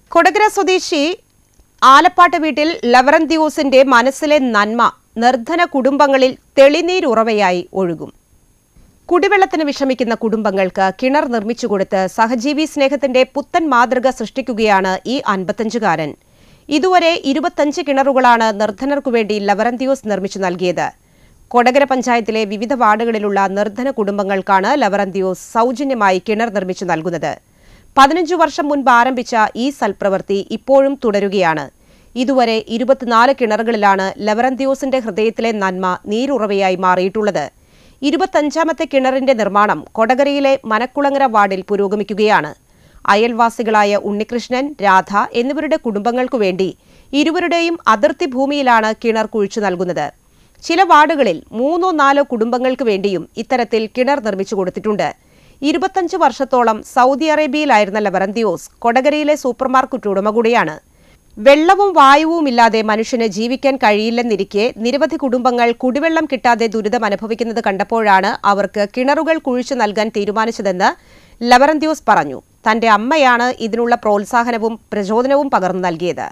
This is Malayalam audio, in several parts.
കൊടകര സ്വദേശി ആലപ്പാട്ട് വീട്ടിൽ ലവറന്തിയോസിന്റെ മനസ്സിലെ നന്മ നിർധന കുടുംബങ്ങളിൽ തെളിനീരുറവയായി ഒഴുകും കുടിവെള്ളത്തിന് വിഷമിക്കുന്ന കുടുംബങ്ങൾക്ക് കിണർ നിർമ്മിച്ചുകൊടുത്ത് സഹജീവി സ്നേഹത്തിന്റെ പുത്തൻ മാതൃക സൃഷ്ടിക്കുകയാണ് ഈ അൻപത്തഞ്ചുകാരൻ ഇതുവരെ ഇരുപത്തഞ്ച് കിണറുകളാണ് നിർധനർക്കു വേണ്ടി ലവറന്തിയോസ് നിർമ്മിച്ചു നൽകിയത് കൊടകര പഞ്ചായത്തിലെ വിവിധ വാർഡുകളിലുള്ള നിർധന കുടുംബങ്ങൾക്കാണ് ലവറന്തിയോസ് സൗജന്യമായി കിണർ നിർമ്മിച്ചു നൽകുന്നത് പതിനഞ്ചു വർഷം മുൻപ് ആരംഭിച്ച ഈ സൽപ്രവൃത്തി ഇപ്പോഴും തുടരുകയാണ് ഇതുവരെ ഇരുപത്തിനാല് കിണറുകളിലാണ് ലവറന്തിയോസിന്റെ ഹൃദയത്തിലെ നന്മ നീരുറവയായി മാറിയിട്ടുള്ളത് ഇരുപത്തഞ്ചാമത്തെ കിണറിന്റെ നിർമ്മാണം കൊടകരയിലെ മനക്കുളങ്ങര വാർഡിൽ പുരോഗമിക്കുകയാണ് അയൽവാസികളായ ഉണ്ണികൃഷ്ണൻ രാധ എന്നിവരുടെ കുടുംബങ്ങൾക്കു വേണ്ടി ഇരുവരുടെയും അതിർത്തി ഭൂമിയിലാണ് കിണർ കുഴിച്ചു നൽകുന്നത് ചില വാർഡുകളിൽ മൂന്നോ നാലോ കുടുംബങ്ങൾക്ക് വേണ്ടിയും ഇത്തരത്തിൽ കിണർ നിർമ്മിച്ചു കൊടുത്തിട്ടുണ്ട് ഇരുപത്തഞ്ച് വർഷത്തോളം സൗദി അറേബ്യയിലായിരുന്ന ലവറന്തിയോസ് കൊടകരയിലെ സൂപ്പർമാർക്കറ്റ് ഉടമ കൂടിയാണ് വെള്ളവും വായുവും ഇല്ലാതെ മനുഷ്യന് ജീവിക്കാൻ കഴിയില്ലെന്നിരിക്കെ നിരവധി കുടുംബങ്ങൾ കുടിവെള്ളം കിട്ടാതെ ദുരിതം അനുഭവിക്കുന്നത് കണ്ടപ്പോഴാണ് അവർക്ക് കിണറുകൾ കുഴിച്ചു നൽകാൻ തീരുമാനിച്ചതെന്ന് ലവറന്ത്യോസ് പറഞ്ഞു തന്റെ അമ്മയാണ് ഇതിനുള്ള പ്രോത്സാഹനവും പ്രചോദനവും പകർന്നു നൽകിയത്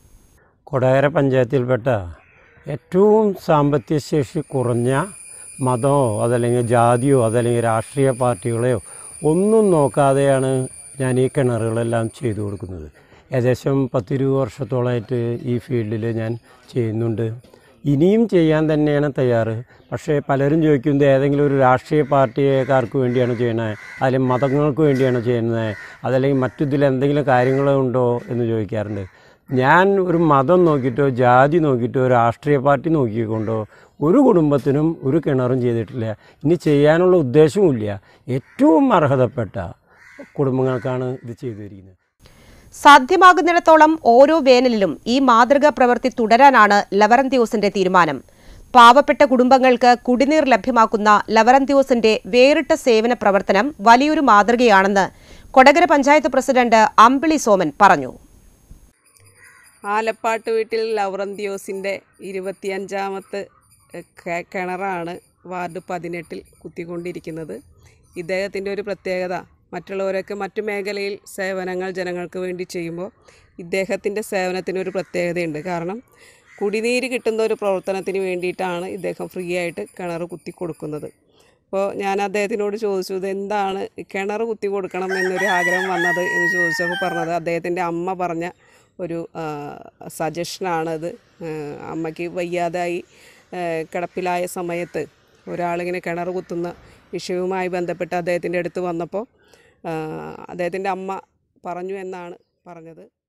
കൊടകര പഞ്ചായത്തിൽപ്പെട്ട ഏറ്റവും സാമ്പത്തിക ശേഷി കുറഞ്ഞ മതമോ അതല്ലെങ്കിൽ ജാതിയോ അതല്ലെങ്കിൽ രാഷ്ട്രീയ പാർട്ടികളെയോ ഒന്നും നോക്കാതെയാണ് ഞാൻ ഈ കിണറുകളെല്ലാം ചെയ്തു കൊടുക്കുന്നത് ഏകദേശം പത്തിരുപത് വർഷത്തോളമായിട്ട് ഈ ഫീൽഡിൽ ഞാൻ ചെയ്യുന്നുണ്ട് ഇനിയും ചെയ്യാൻ തന്നെയാണ് തയ്യാറ് പക്ഷേ പലരും ചോദിക്കുന്നത് ഏതെങ്കിലും ഒരു രാഷ്ട്രീയ പാർട്ടിക്കാർക്ക് വേണ്ടിയാണ് ചെയ്യണത് അല്ലെങ്കിൽ മതങ്ങൾക്ക് വേണ്ടിയാണ് ചെയ്യുന്നത് അതല്ലെങ്കിൽ മറ്റിതിൽ എന്തെങ്കിലും കാര്യങ്ങളുണ്ടോ എന്ന് ചോദിക്കാറുണ്ട് ഞാൻ ഒരു മതം നോക്കിയിട്ടോ ജാതി നോക്കിയിട്ടോ രാഷ്ട്രീയ പാർട്ടി നോക്കിക്കൊണ്ടോ ഒരു കുടുംബത്തിനും ഒരു കിണറും ചെയ്തിട്ടില്ല ഇനി ചെയ്യാനുള്ള ഉദ്ദേശവുമില്ല ഏറ്റവും അർഹതപ്പെട്ട കുടുംബങ്ങൾക്കാണ് ഇത് ചെയ്തിരിക്കുന്നത് സാധ്യമാകുന്നിടത്തോളം ഓരോ വേനലിലും ഈ മാതൃകാ പ്രവൃത്തി തുടരാനാണ് ലവറന്ത്യോസിന്റെ തീരുമാനം പാവപ്പെട്ട കുടുംബങ്ങൾക്ക് കുടിനീർ ലഭ്യമാക്കുന്ന ലവറന്ത്യോസിന്റെ വേറിട്ട സേവന പ്രവർത്തനം വലിയൊരു മാതൃകയാണെന്ന് കൊടകര പഞ്ചായത്ത് പ്രസിഡന്റ് അമ്പിളി സോമൻ പറഞ്ഞു ആലപ്പാട്ട് വീട്ടിൽ ലൗറന്തിയോസിൻ്റെ ഇരുപത്തിയഞ്ചാമത്തെ കെ- കിണറാണ് വാർഡ് പതിനെട്ടിൽ കുത്തിക്കൊണ്ടിരിക്കുന്നത് ഇദ്ദേഹത്തിൻ്റെ ഒരു പ്രത്യേകത മറ്റുള്ളവരൊക്കെ മറ്റു മേഖലയിൽ സേവനങ്ങൾ ജനങ്ങൾക്ക് വേണ്ടി ചെയ്യുമ്പോൾ ഇദ്ദേഹത്തിൻ്റെ സേവനത്തിനൊരു പ്രത്യേകതയുണ്ട് കാരണം കുടിനീര് കിട്ടുന്ന ഒരു പ്രവർത്തനത്തിന് വേണ്ടിയിട്ടാണ് ഇദ്ദേഹം ഫ്രീ ആയിട്ട് കിണർ കുത്തി കൊടുക്കുന്നത് അപ്പോൾ ഞാൻ അദ്ദേഹത്തിനോട് ചോദിച്ചു ഇത് എന്താണ് കിണർ കുത്തി കൊടുക്കണം എന്നൊരു ആഗ്രഹം വന്നത് എന്ന് ചോദിച്ചപ്പോൾ പറഞ്ഞത് അദ്ദേഹത്തിൻ്റെ അമ്മ പറഞ്ഞ ഒരു സജഷനാണത് അമ്മയ്ക്ക് വയ്യാതായി ആ, കിടപ്പിലായ സമയത്ത് ഒരാളിങ്ങനെ കിണർ കുത്തുന്ന വിഷയവുമായി ബന്ധപ്പെട്ട് അദ്ദേഹത്തിൻ്റെ അടുത്ത് വന്നപ്പോൾ ആ, അദ്ദേഹത്തിൻ്റെ അമ്മ പറഞ്ഞു എന്നാണ് പറഞ്ഞത്